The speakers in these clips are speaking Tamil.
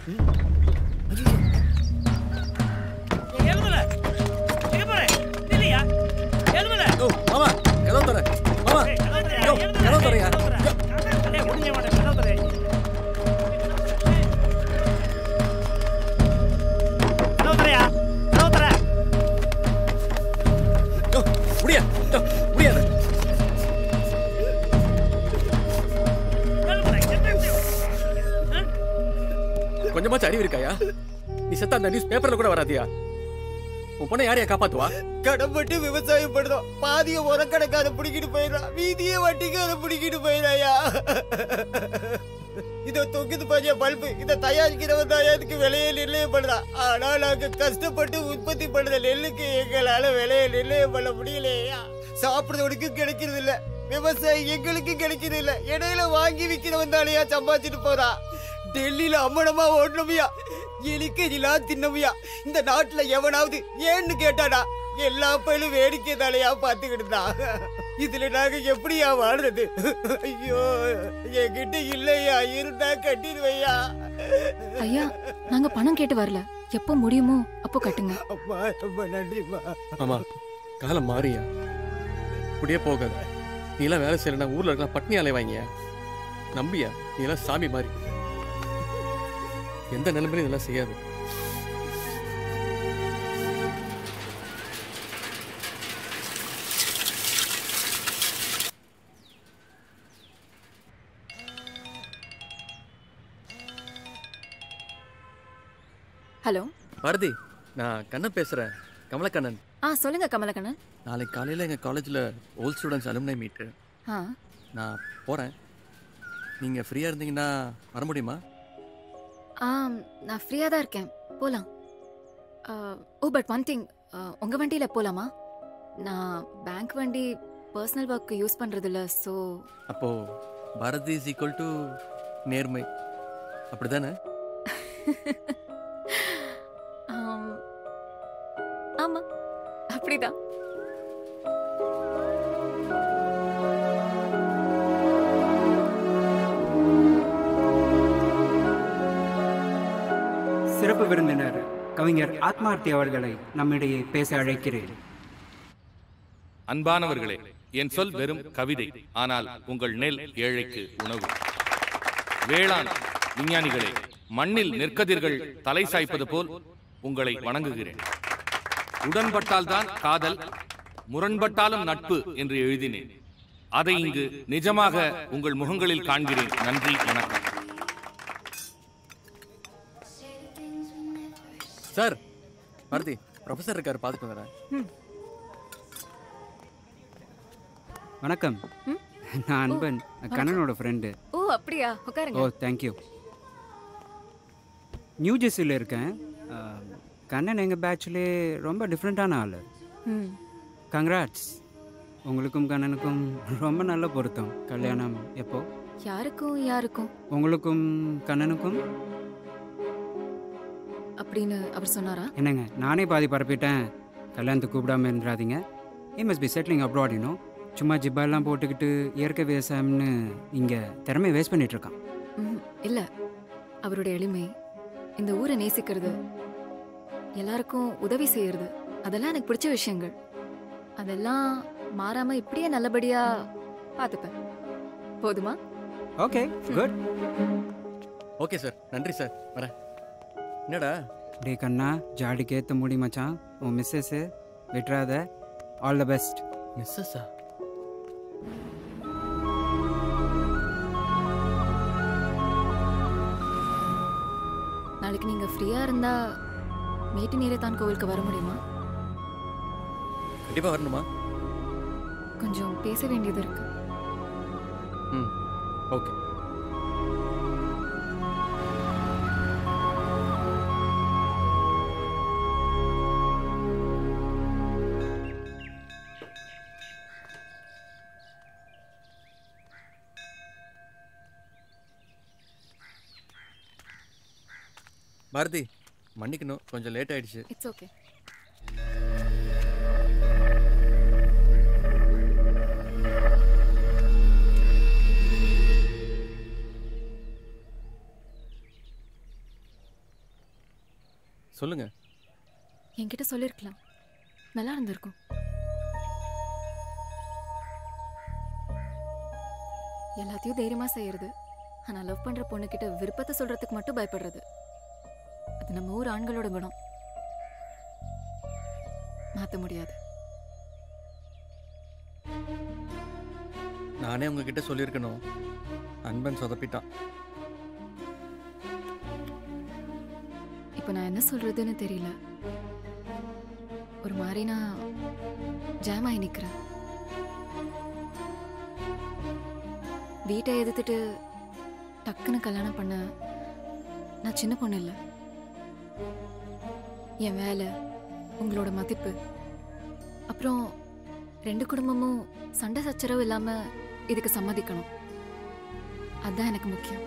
எழுதுல எங்க போற இல்லையா எழுதுல ஓ மாமா கதவு தர மாமா யோ, கதவு தரையா முடிஞ்ச மாட்டேன் கதவு தர கதவு தரையா கதவு தர யோ முடியா யோ முடியாது கொஞ்சமாச்சும் அறிவு இருக்காயா நீ செத்த அந்த நியூஸ் பேப்பர்ல கூட வராதியா உன் பொண்ணை யாரையா காப்பாத்துவா கடன்பட்டு விவசாயம் பண்ணுறோம் பாதிய உரக்கணக்கு அதை பிடிக்கிட்டு போயிடுறான் மீதிய வட்டிக்கு அதை பிடிக்கிட்டு போயிடாயா இத தொங்குது பாரியா பல்பு இதை தயாரிக்கிறவன் தான் அதுக்கு விலையை நிர்ணயம் பண்றான் ஆனா நாங்க கஷ்டப்பட்டு உற்பத்தி பண்ற நெல்லுக்கு எங்களால விலையை நிர்ணயம் பண்ண முடியலையா சாப்பிடுறவனுக்கும் கிடைக்கிறது இல்ல விவசாயி எங்களுக்கும் கிடைக்கிறது இல்ல இடையில வாங்கி விக்கிறவன் தானையா சம்பாதிச்சுட்டு போறான் டெல்லியில அம்மனமா ஓடணுமியா எலிக்கறிலா தின்னமியா இந்த நாட்டுல எவனாவது ஏன்னு கேட்டாடா எல்லா பயிலும் வேடிக்கை தாலையா பாத்துக்கிட்டு இதுல நாங்க எப்படியா வாழ்றது ஐயோ என்கிட்ட இல்லையா இருந்தா கட்டிடுவையா ஐயா நாங்க பணம் கேட்டு வரல எப்போ முடியுமோ அப்போ கட்டுங்க அம்மா ரொம்ப நன்றிம்மா ஆமா காலம் மாறியா இப்படியே போகாத நீ எல்லாம் வேலை செய்யலன்னா ஊர்ல இருக்கலாம் பட்னி அலைவாங்க நம்பியா நீ எல்லாம் சாமி மாதிரி எந்த நிலைமையிலும் இதெல்லாம் செய்யாது ஹலோ பாரதி நான் கண்ணன் பேசுறேன் கமலக்கண்ணன் ஆ சொல்லுங்க கமலக்கண்ணன் நாளைக்கு காலையில் எங்கள் காலேஜில் ஓல்ட் ஸ்டூடெண்ட்ஸ் அலுமினை மீட்டு ஆ நான் போகிறேன் நீங்கள் ஃப்ரீயாக இருந்தீங்கன்னா வர முடியுமா ஆ நான் ஃப்ரீயாக தான் இருக்கேன் போகலாம் ஓ பட் ஒன் திங் உங்கள் வண்டியில் போகலாமா நான் பேங்க் வண்டி பர்சனல் ஒர்க்கு யூஸ் பண்ணுறதில்ல ஸோ அப்போது பாரதி இஸ் ஈக்குவல் டு நேர்மை அப்படி தானே ஆமாம் அப்படிதான் சிறப்பு விருந்தினர் கவிஞர் ஆத்மார்த்தி அவர்களை நம்மிடையே பேச அழைக்கிறேன் அன்பானவர்களே என் சொல் வெறும் கவிதை ஆனால் உங்கள் நெல் ஏழைக்கு உணவு வேளாண் விஞ்ஞானிகளே மண்ணில் நெற்கதிர்கள் தலை சாய்ப்பது போல் உங்களை வணங்குகிறேன் உடன்பட்டால்தான் காதல் முரண்பட்டாலும் நட்பு என்று எழுதினேன் அதை இங்கு நிஜமாக உங்கள் முகங்களில் காண்கிறேன் நன்றி வணக்கம் சார் பாரதி ப்ரொஃபஸர் இருக்காரு பார்த்துட்டு வந்துடுறேன் வணக்கம் நான் அன்பன் கண்ணனோட ஃப்ரெண்டு ஓ அப்படியா ஓ உட்காருங்க தேங்க்யூ நியூ ஜெர்சியில் இருக்கேன் அஹ், கண்ணன் எங்கள் பேட்ச்லே ரொம்ப டிஃப்ரெண்ட்டான ஆள் ம் கங்க்ராட்ஸ் உங்களுக்கும் கண்ணனுக்கும் ரொம்ப நல்ல பொருத்தம் கல்யாணம் எப்போ யாருக்கும் யாருக்கும் உங்களுக்கும் கண்ணனுக்கும் அப்படின்னு அவர் சொன்னாரா என்னங்க நானே பாதி பரப்பிட்டேன் கல்யாணத்துக்கு கூப்பிடாம இருந்துடாதீங்க he must be settling abroad you know சும்மா ஜிப்பாலாம் போட்டுக்கிட்டு இயற்கை விவசாயம்னு இங்கே திறமையை வேஸ்ட் பண்ணிட்டு இருக்கான் ம் இல்லை அவருடைய எளிமை இந்த ஊரை நேசிக்கிறது எல்லாருக்கும் உதவி செய்யறது அதெல்லாம் எனக்கு பிடிச்ச விஷயங்கள் அதெல்லாம் மாறாம இப்படியே நல்லபடியா பார்த்துப்பேன் போதுமா ஓகே குட் ஓகே சார் நன்றி சார் வரேன் என்னடா டே கண்ணா ஜாடிக்கு ஏற்ற முடி மச்சான் உன் மிஸ்ஸஸ்ஸு விட்டுறாத ஆல் த பெஸ்ட் மிஸ்ஸஸா நாளைக்கு நீங்க ஃப்ரீயா இருந்தா மேட்டு நீரைத்தான் கோவிலுக்கு வர முடியுமா கண்டிப்பாக வரணுமா கொஞ்சம் பேச வேண்டியது இருக்கு ம் ஓகே பாரதி மன்னிக்கணும் கொஞ்சம் லேட் ஆயிடுச்சு இட்ஸ் ஓகே சொல்லுங்க என்கிட்ட சொல்லியிருக்கலாம் நல்லா இருந்திருக்கும் எல்லாத்தையும் தைரியமா செய்யறது ஆனா லவ் பண்ற பொண்ணுகிட்ட விருப்பத்தை சொல்றதுக்கு மட்டும் பயப்படுறது அது நம்ம ஊர் ஆண்களோட குணம் மாத்த முடியாது நானே உங்ககிட்ட சொல்லியிருக்கணும் அன்பன் சொதப்பிட்டான் இப்போ நான் என்ன சொல்றதுன்னு தெரியல ஒரு மாதிரி நான் ஜாம் ஆகி நிக்கிறேன் வீட்டை எதிர்த்துட்டு டக்குன்னு கல்யாணம் பண்ண நான் சின்ன பொண்ணு இல்லை என் வேலை உங்களோட மதிப்பு அப்புறம் ரெண்டு குடும்பமும் சண்டை சச்சரவு இல்லாம இதுக்கு சம்மதிக்கணும் அதான் எனக்கு முக்கியம்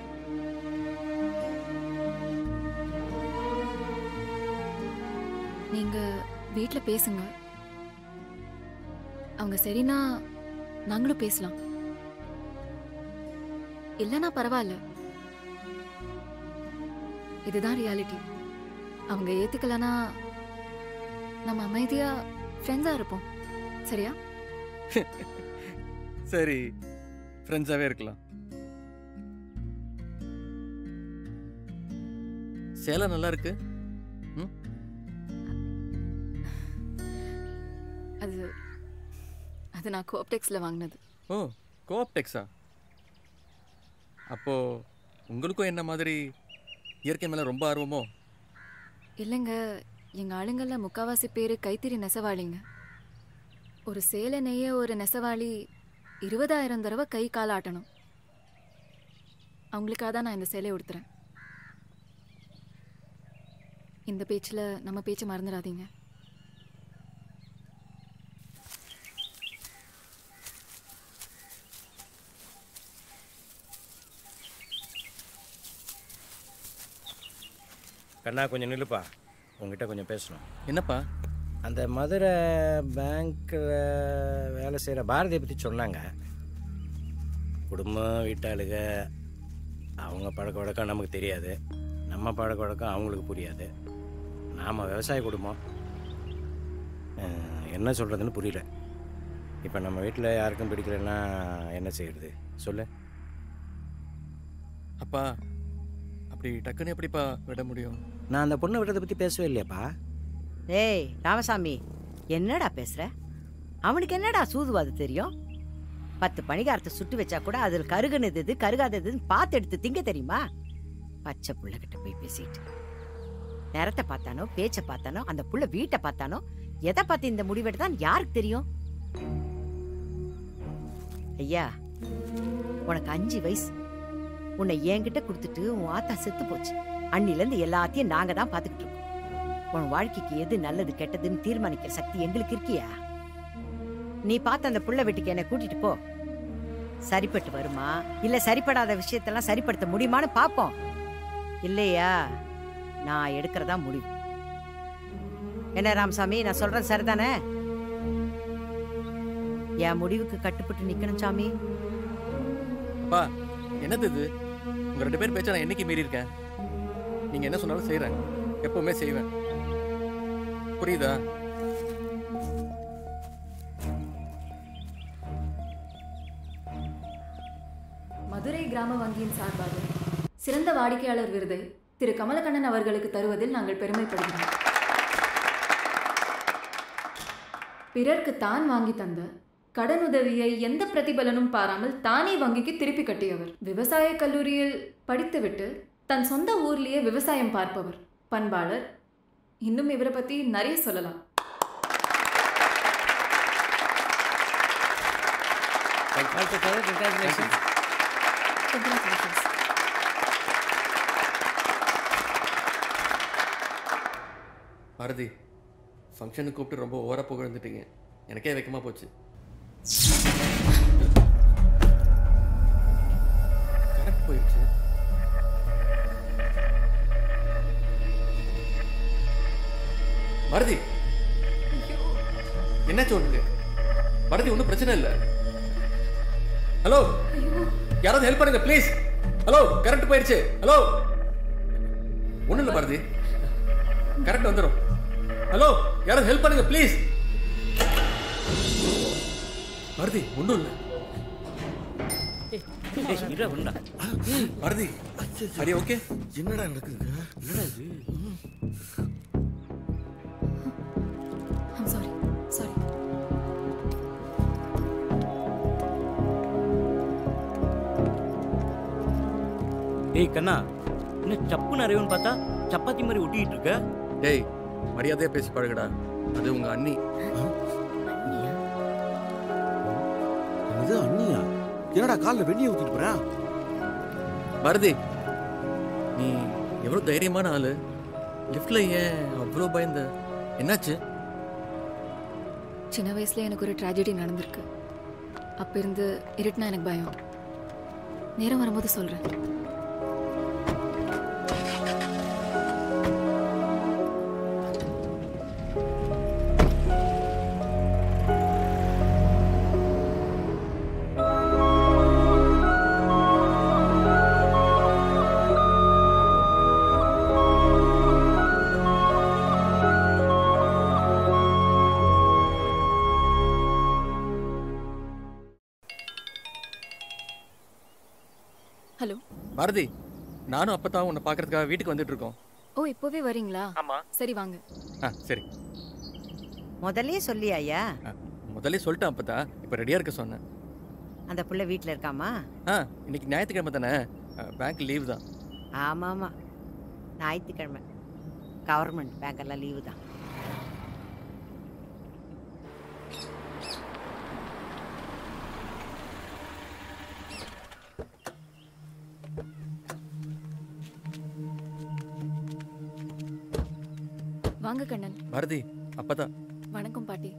நீங்க வீட்ல பேசுங்க அவங்க சரினா நாங்களும் பேசலாம் இல்லைன்னா பரவாயில்ல இதுதான் ரியாலிட்டி அவங்க ஏத்துக்கலனா நம்ம அமைதியா ஃப்ரெண்ட்ஸா இருப்போம் சரியா சரி ஃப்ரெண்ட்ஸாகவே இருக்கலாம் சேலை நல்லா இருக்கு அது அது நான் கோப்டெக்ஸில் வாங்கினது ஓ கோஆப்டெக்ஸா அப்போ உங்களுக்கும் என்ன மாதிரி இயற்கை மேலே ரொம்ப ஆர்வமோ இல்லைங்க எங்கள் ஆளுங்கள்ல முக்காவாசி பேர் கைத்தறி நெசவாளிங்க ஒரு சேலை நெய்ய ஒரு நெசவாளி இருபதாயிரம் தடவை கை கால் ஆட்டணும் அவங்களுக்காக தான் நான் இந்த சேலையை உடுத்துறேன் இந்த பேச்சில் நம்ம பேச்சை மறந்துடாதீங்க கண்ணா கொஞ்சம் நில்லுப்பா உங்ககிட்ட கொஞ்சம் பேசணும் என்னப்பா அந்த மதுரை பேங்க்கில் வேலை செய்கிற பாரதியை பற்றி சொன்னாங்க குடும்பம் வீட்டாளுக அவங்க பழக்க வழக்கம் நமக்கு தெரியாது நம்ம பழக்க வழக்கம் அவங்களுக்கு புரியாது நாம் விவசாய குடும்பம் அஹ், என்ன சொல்கிறதுன்னு புரியல இப்போ நம்ம வீட்டில் யாருக்கும் பிடிக்கலன்னா என்ன செய்யறது சொல்லு அப்பா அப்படி டக்குன்னு எப்படிப்பா விட முடியும் நான் அந்த பொண்ணை விடுறதை பற்றி பேசவே இல்லையாப்பா ஏய் ராமசாமி என்னடா பேசுற அவனுக்கு என்னடா சூதுவாது தெரியும் பத்து பணிகாரத்தை சுட்டு வச்சா கூட அதில் கருகுனது எது கருகாததுன்னு பார்த்து எடுத்து திங்க தெரியுமா பச்சை புள்ளகிட்ட போய் பேசிட்டு நேரத்தை பார்த்தானோ பேச்சை பார்த்தானோ அந்த புள்ள வீட்டை பார்த்தானோ எதை பார்த்து இந்த முடிவெடுத்தான் யாருக்கு தெரியும் ஐயா உனக்கு அஞ்சு வயசு உன்னை என்கிட்ட கொடுத்துட்டு உன் ஆத்தா செத்து போச்சு அன்னிலேருந்து எல்லாத்தையும் நாங்க தான் பார்த்துக்கிட்டு இருக்கோம் உன் வாழ்க்கைக்கு எது நல்லது கெட்டதுன்னு தீர்மானிக்கிற சக்தி எங்களுக்கு இருக்கியா நீ பார்த்த அந்த புள்ள வீட்டுக்கு என்னை கூட்டிட்டு போ சரிப்பட்டு வருமா இல்ல சரிப்படாத விஷயத்தெல்லாம் சரிப்படுத்த முடியுமான்னு பாப்போம் இல்லையா நான் எடுக்கிறதா முடிவு என்ன ராமசாமி நான் சொல்றது சரிதானே என் முடிவுக்கு கட்டுப்பட்டு நிக்கணும் சாமி அப்பா என்னது இது உங்கள் ரெண்டு பேர் பேச்ச நான் என்னைக்கு மீறி இருக்கேன் நீங்கள் என்ன சொன்னாலும் செய்கிறேன் எப்பவுமே செய்வேன் புரியுதா மதுரை கிராம வங்கியின் சார்பாக சிறந்த வாடிக்கையாளர் விருதை திரு கமலக்கண்ணன் அவர்களுக்கு தருவதில் நாங்கள் பெருமைப்படுகிறோம் பிறர்க்கு தான் வாங்கி தந்த கடனுதவியை எந்த பிரதிபலனும் பாராமல் தானே வங்கிக்கு திருப்பி கட்டியவர் விவசாய கல்லூரியில் படித்துவிட்டு தன் சொந்த ஊர்லேயே விவசாயம் பார்ப்பவர் பண்பாளர் இன்னும் இவரை பத்தி நிறைய சொல்லலாம் Congratulations. பாரதி ஃபங்க்ஷனுக்கு கூப்பிட்டு ரொம்ப ஓவராக புகழ்ந்துட்டீங்க எனக்கே வெக்கமாக போச்சு கரெக்ட் போயிடுச்சு பாரதி என்னாச்சு உனக்கு பாரதி ஒன்றும் பிரச்சனை இல்லை ஹலோ யாராவது ஹெல்ப் பண்ணுங்க ப்ளீஸ் ஹலோ கரண்ட் போயிடுச்சு ஹலோ ஒன்றும் இல்லை பாரதி கரெக்ட் வந்துடும் ஹலோ யாரும் ஹெல்ப் பண்ணுங்க ப்ளீஸ் பாரதி ஒன்றும் இல்லை பாரதி சரி ஓகே என்னடா நடக்குது என்னடா இது ஐம் சாரி சாரி டேய் கண்ணா என்ன சப்பு நிறையன்னு பார்த்தா சப்பாத்தி மாதிரி ஒட்டிக்கிட்டு இருக்க டேய் மரியாதையா பேசி பழகுடா அது உங்க அண்ணி இது அண்ணியா என்னடா காலில் வெந்நியை ஊத்திட்டு போறா பாரதி நீ எவ்வளோ தைரியமான ஆளு லிஃப்ட்ல ஏன் அவ்வளோ பயந்த என்னாச்சு சின்ன வயசுல எனக்கு ஒரு ட்ராஜடி நடந்திருக்கு அப்ப இருந்து இருட்டுனா எனக்கு பயம் நேரம் வரும்போது சொல்றேன் ஹலோ பாரதி நானும் அப்பதான் உன்னை பார்க்கறதுக்காக வீட்டுக்கு வந்துட்டு இருக்கோம் ஓ இப்போவே வரீங்களா ஆமா சரி வாங்க ஆ சரி முதல்லயே சொல்லியாயா முதல்ல சொல்லிட்டேன் அப்பதா இப்போ ரெடியா இருக்க சொன்னேன் அந்த புள்ள வீட்டில் இருக்காமா ஆ இன்னைக்கு ஞாயிற்றுக்கிழமை தானே பேங்க் லீவ் தான் ஆமாம் ஆமாம் ஞாயிற்றுக்கிழமை கவர்மெண்ட் பேங்க் லீவு தான் வாங்க கண்ணன் பாரதி அப்பதான் வணக்கம் பாட்டி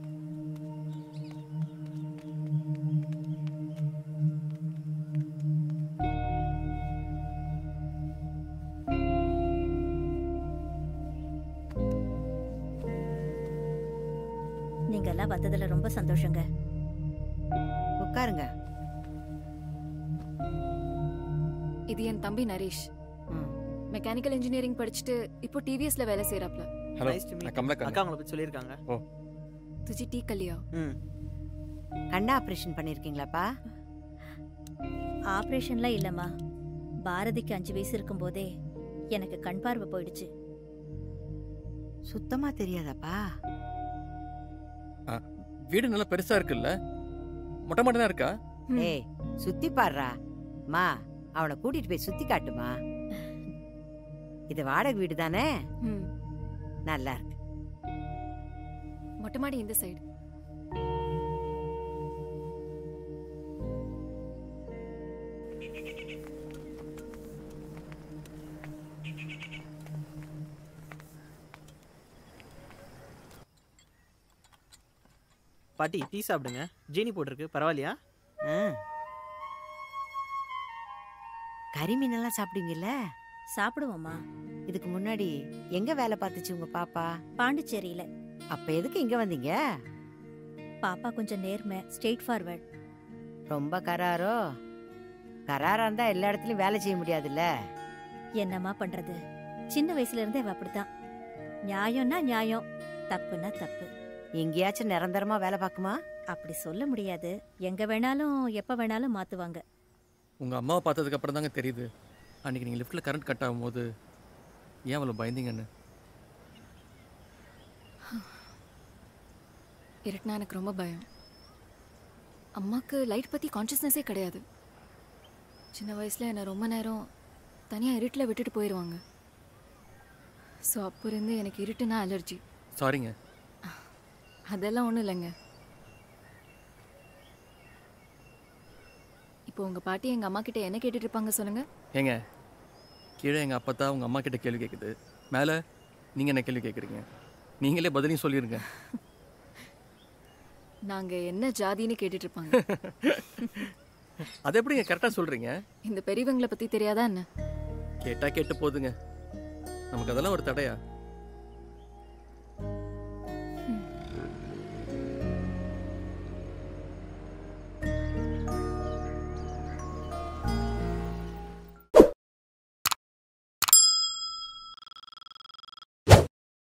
நீங்க எல்லாம் வந்ததுல ரொம்ப சந்தோஷங்க உட்காருங்க இது என் தம்பி நரேஷ் ம். மெக்கானிக்கல் இன்ஜினியரிங் படிச்சுட்டு இப்போ டிவிஎஸ்ல வேலை செய்யறாப்ல ஹலோ Nice to meet நான் கமலக்கா அக்கா உங்களை பத்தி சொல்லியிருக்காங்க துஜி டீ கல்யா ம் கண்ணா ஆப்ரேஷன் பண்ணியிருக்கீங்களாப்பா ஆப்ரேஷன்லாம் இல்லம்மா பாரதிக்கு அஞ்சு வயசு இருக்கும்போதே எனக்கு கண் பார்வை போயிடுச்சு சுத்தமா தெரியாதாப்பா வீடு நல்லா பெருசா இருக்குல்ல மொட்டை மாட்டா இருக்கா ம். ஏய் சுத்தி பாடுறா மா அவனை கூட்டிட்டு போய் சுத்தி காட்டுமா இது வாடகை வீடு தானே ம் நல்லா இருக்கு மொட்டை மாடி இந்த சைடு பாட்டி டீ சாப்பிடுங்க ஜீனி போட்டிருக்கு பரவாயில்லையா ஆ. கறி மீனெல்லாம் சாப்பிடுவீங்கல்ல சாப்பிடுவோம்மா இதுக்கு முன்னாடி எங்க வேலை பார்த்துச்சு உங்க பாப்பா பாண்டிச்சேரியில அப்ப எதுக்கு இங்க வந்தீங்க பாப்பா கொஞ்சம் நேர்மை ஸ்ட்ரெயிட் ஃபார்வர்ட் ரொம்ப கராரோ கராரா இருந்தா எல்லா இடத்துலயும் வேலை செய்ய முடியாதுல்ல என்னம்மா பண்றது சின்ன வயசுல இருந்தே அவ அப்படித்தான் நியாயம்னா நியாயம் தப்புன்னா தப்பு எங்கேயாச்சும் நிரந்தரமா வேலை பார்க்குமா அப்படி சொல்ல முடியாது எங்க வேணாலும் எப்ப வேணாலும் மாத்துவாங்க உங்க அம்மாவை பார்த்ததுக்கு அப்புறம் தாங்க தெரியுது அன்னைக்கு நீங்க லிஃப்ட்ல கரண்ட் கட் ஆகும்போது ஏன் அவ்வளோ பயந்தீங்கன்னு இருட்டுனா எனக்கு ரொம்ப பயம் அம்மாக்கு லைட் பற்றி கான்ஷியஸ்னஸே கிடையாது சின்ன வயசில் என்னை ரொம்ப நேரம் தனியாக இருட்டில் விட்டுட்டு போயிடுவாங்க ஸோ அப்போ இருந்து எனக்கு இருட்டுனா அலர்ஜி சாரிங்க அதெல்லாம் ஒன்றும் இல்லைங்க இப்போ உங்கள் பாட்டி எங்கள் அம்மா கிட்ட என்ன கேட்டுட்டு இருப்பாங்க சொல்லுங்கள் ஏங்க கீழே எங்கள் அப்பா தான் உங்கள் அம்மா கிட்ட கேள்வி கேட்குது மேலே நீங்கள் என்ன கேள்வி கேட்குறீங்க நீங்களே பதிலையும் சொல்லிடுங்க நாங்கள் என்ன ஜாதின்னு கேட்டுட்டு இருப்பாங்க அதை எப்படிங்க கரெக்டாக சொல்கிறீங்க இந்த பெரியவங்களை பற்றி தெரியாதா என்ன கேட்டால் கேட்டு போதுங்க நமக்கு அதெல்லாம் ஒரு தடையா